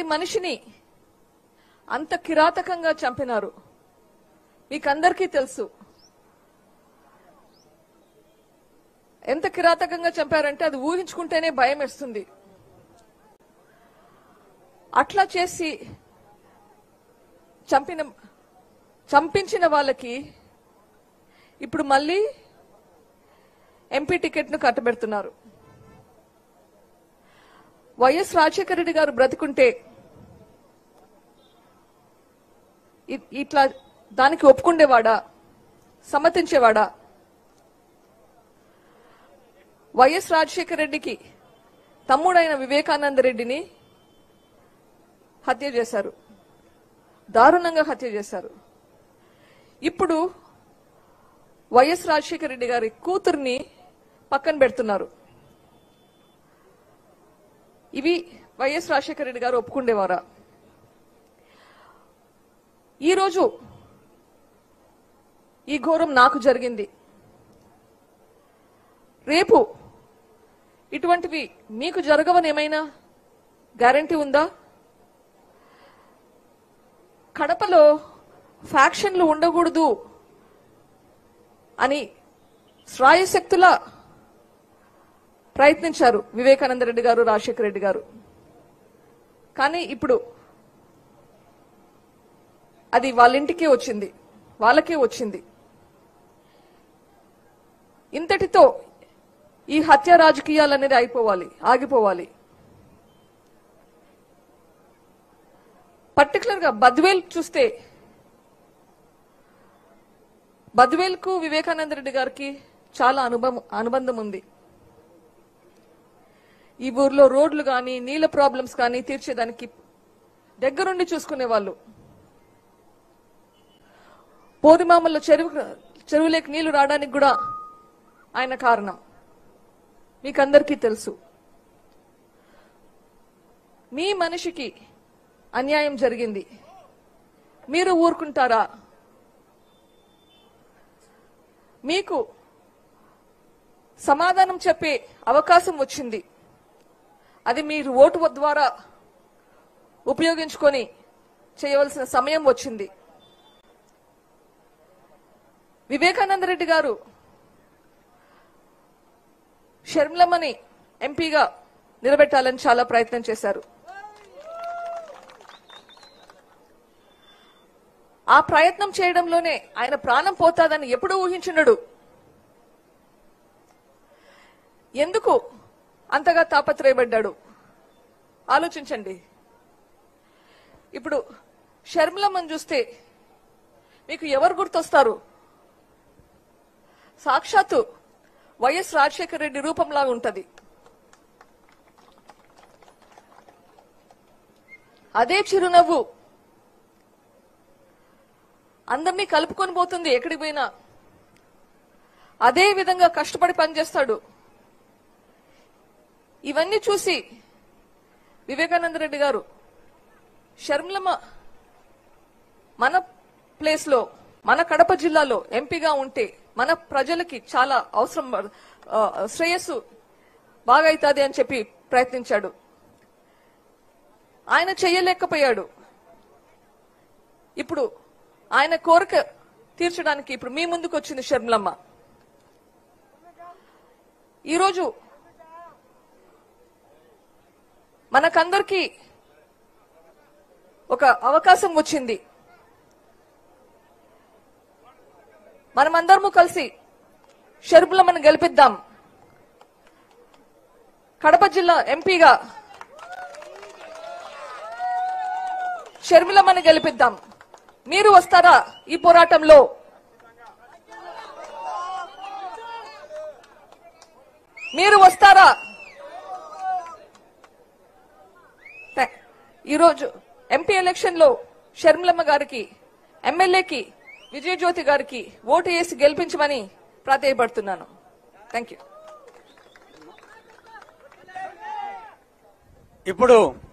అలాంటి మనిషిని అంత కిరాతకంగా చంపినారు మీకందరికీ తెలుసు ఎంత కిరాతకంగా చంపారంటే అది ఊహించుకుంటేనే భయం వేస్తుంది అట్లా చేసి చంపిన చంపించిన వాళ్ళకి ఇప్పుడు మళ్ళీ ఎంపీ టికెట్ను కట్టబెడుతున్నారు వైఎస్ రాజశేఖర రెడ్డి గారు బ్రతికుంటే ఇ- ఇట్లా దానికి ఒప్పుకుండేవాడా సమ్మతించేవాడా వైఎస్ రాజశేఖర రెడ్డికి తమ్ముడైన వివేకానంద రెడ్డిని హత్య చేశారు దారుణంగా హత్య చేశారు ఇప్పుడు వైఎస్ రాజశేఖర రెడ్డి గారి కూతుర్ని పక్కన పెడుతున్నారు ఇవి వైఎస్ రాజశేఖర రెడ్డి గారు ఒప్పుకుండేవారా ఈరోజు ఈ ఘోరం నాకు జరిగింది రేపు ఇటువంటివి మీకు జరగవని ఏమైనా గ్యారంటీ ఉందా కడపలో ఫ్యాక్షన్లు ఉండకూడదు అని శ్రాయశక్తుల ప్రయత్నించారు వివేకానంద రెడ్డి గారు రాజశేఖర రెడ్డి గారు కానీ ఇప్పుడు అది వాళ్ళ ఇంటికే వచ్చింది వాళ్ళకే వచ్చింది ఇంతటితో ఈ హత్య రాజకీయాలు అనేది అయిపోవాలి ఆగిపోవాలి పర్టికులర్ గా బద్వేల్ చూస్తే బద్వేల్ కు వివేకానంద రెడ్డి గారికి చాలా అనుభవం అనుబంధం ఉంది ఈ ఊర్లో రోడ్లు కానీ నీళ్ళ ప్రాబ్లమ్స్ కానీ తీర్చేదానికి దగ్గరుండి చూసుకునే వాళ్ళు పోరిమామల్లో చెరువు చెరువులోకి నీళ్లు రావడానికి కూడా ఆయన కారణం మీకందరికీ తెలుసు మీ మనిషికి అన్యాయం జరిగింది మీరు ఊరుకుంటారా మీకు సమాధానం చెప్పే అవకాశం వచ్చింది అది మీరు ఓటు ద్వారా ఉపయోగించుకొని చేయవలసిన సమయం వచ్చింది వివేకానంద రెడ్డి గారు షర్మిలమ్మని ఎంపీగా నిలబెట్టాలని చాలా ప్రయత్నం చేశారు ఆ ప్రయత్నం చేయడంలోనే ఆయన ప్రాణం పోతాదని ఎప్పుడు ఊహించుండడు ఎందుకు అంతగా తాపత్రయపడ్డాడు ఆలోచించండి ఇప్పుడు షర్మిలమ్మని చూస్తే మీకు ఎవరు గుర్తొస్తారు సాక్షాత్తు వైఎస్ రాజశేఖర రెడ్డి రూపంలా ఉంటది అదే చిరునవ్వు అందరినీ కలుపుకొని పోతుంది ఎక్కడికి పోయినా అదే విధంగా కష్టపడి పనిచేస్తాడు ఇవన్నీ చూసి వివేకానంద రెడ్డి గారు షర్మిలమ్మ మన ప్లేస్ లో మన కడప జిల్లాలో ఎంపీగా ఉంటే మన ప్రజలకి చాలా అవసరం ఆ, శ్రేయస్సు బాగా అవుతుంది అని చెప్పి ప్రయత్నించాడు ఆయన చెయ్యలేకపోయాడు ఇప్పుడు ఆయన కోరిక తీర్చడానికి ఇప్పుడు మీ ముందుకు వచ్చింది షర్మిలమ్మ ఈరోజు మనకందరికీ ఒక అవకాశం వచ్చింది మనమందరము కలిసి షర్మిలమ్మను గెలిపిద్దాం కడప జిల్లా ఎంపీగా షర్మిలమ్మను గెలిపిద్దాం మీరు వస్తారా ఈ పోరాటంలో మీరు వస్తారా థా- ఈరోజు ఎంపీ ఎలక్షన్ లో షర్మిలమ్మ గారికి ఎమ్మెల్యేకి విజయజ్యోతి గారికి ఓటు వేసి గెలిపించమని ప్రాధేయపడుతున్నాను థ్యాంక్ యూ ఇప్పుడు